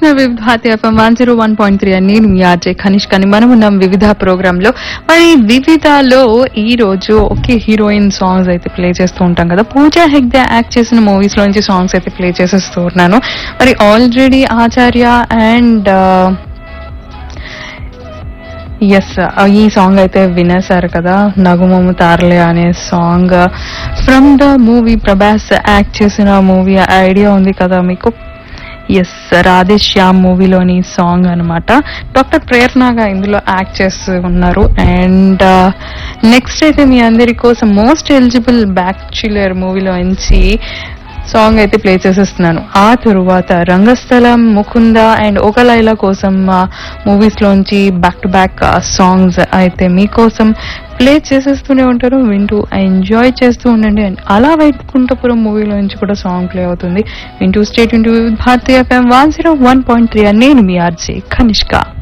వింటున్న వివిధ హాతి FM one zero one point three అని నేను మీ ఆర్జే కనిష్క్ అని మనం ఉన్నాం వివిధ ప్రోగ్రామ్ లో మరి వివిధలో ఈ రోజు ఒకే హీరోయిన్ సాంగ్స్ అయితే ప్లే చేస్తూ ఉంటాం కదా పూజా హెగ్డే యాక్ట్ చేసిన మూవీస్ లోంచి సాంగ్స్ అయితే ప్లే చేసేస్తూ ఉన్నాను మరి ఆల్రెడీ ఆచార్య అండ్ ఎస్ ఈ సాంగ్ అయితే వినేశారు కదా నగుమము తారలే అనే song from the movie Prabhas act చేసిన మూవీ ఐడియా ఉంది కదా మీకు ఎస్ రాధే శ్యామ్ మూవీలోని సాంగ్ అన్నమాట డాక్టర్ ప్రేరణగా ఇందులో యాక్ట్ చేస్తూ ఉన్నారు అండ్ నెక్స్ట్ అయితే మీ అందరి కోసం మోస్ట్ ఎలిజిబుల్ బ్యాక్ చిల్లర్ మూవీలో నుంచి సాంగ్ అయితే ప్లే చేసేస్తున్నాను ఆ తరువాత రంగస్థలం ముకుంద అండ్ ఒక లైలా కోసం మూవీస్ లోంచి బ్యాక్ టు బ్యాక్ సాంగ్స్ అయితే మీకోసం ప్లే చేసేస్తూనే ఉంటారు వింటూ ఎంజాయ్ చేస్తూ ఉండండి అండ్ అలా వైకుంఠపురం మూవీలో నుంచి కూడా సాంగ్ ప్లే అవుతుంది వింటూ స్టేట్ ఇంటూ భారతీయ FM one zero one point three నేను మీ ఆర్జే కనిష్క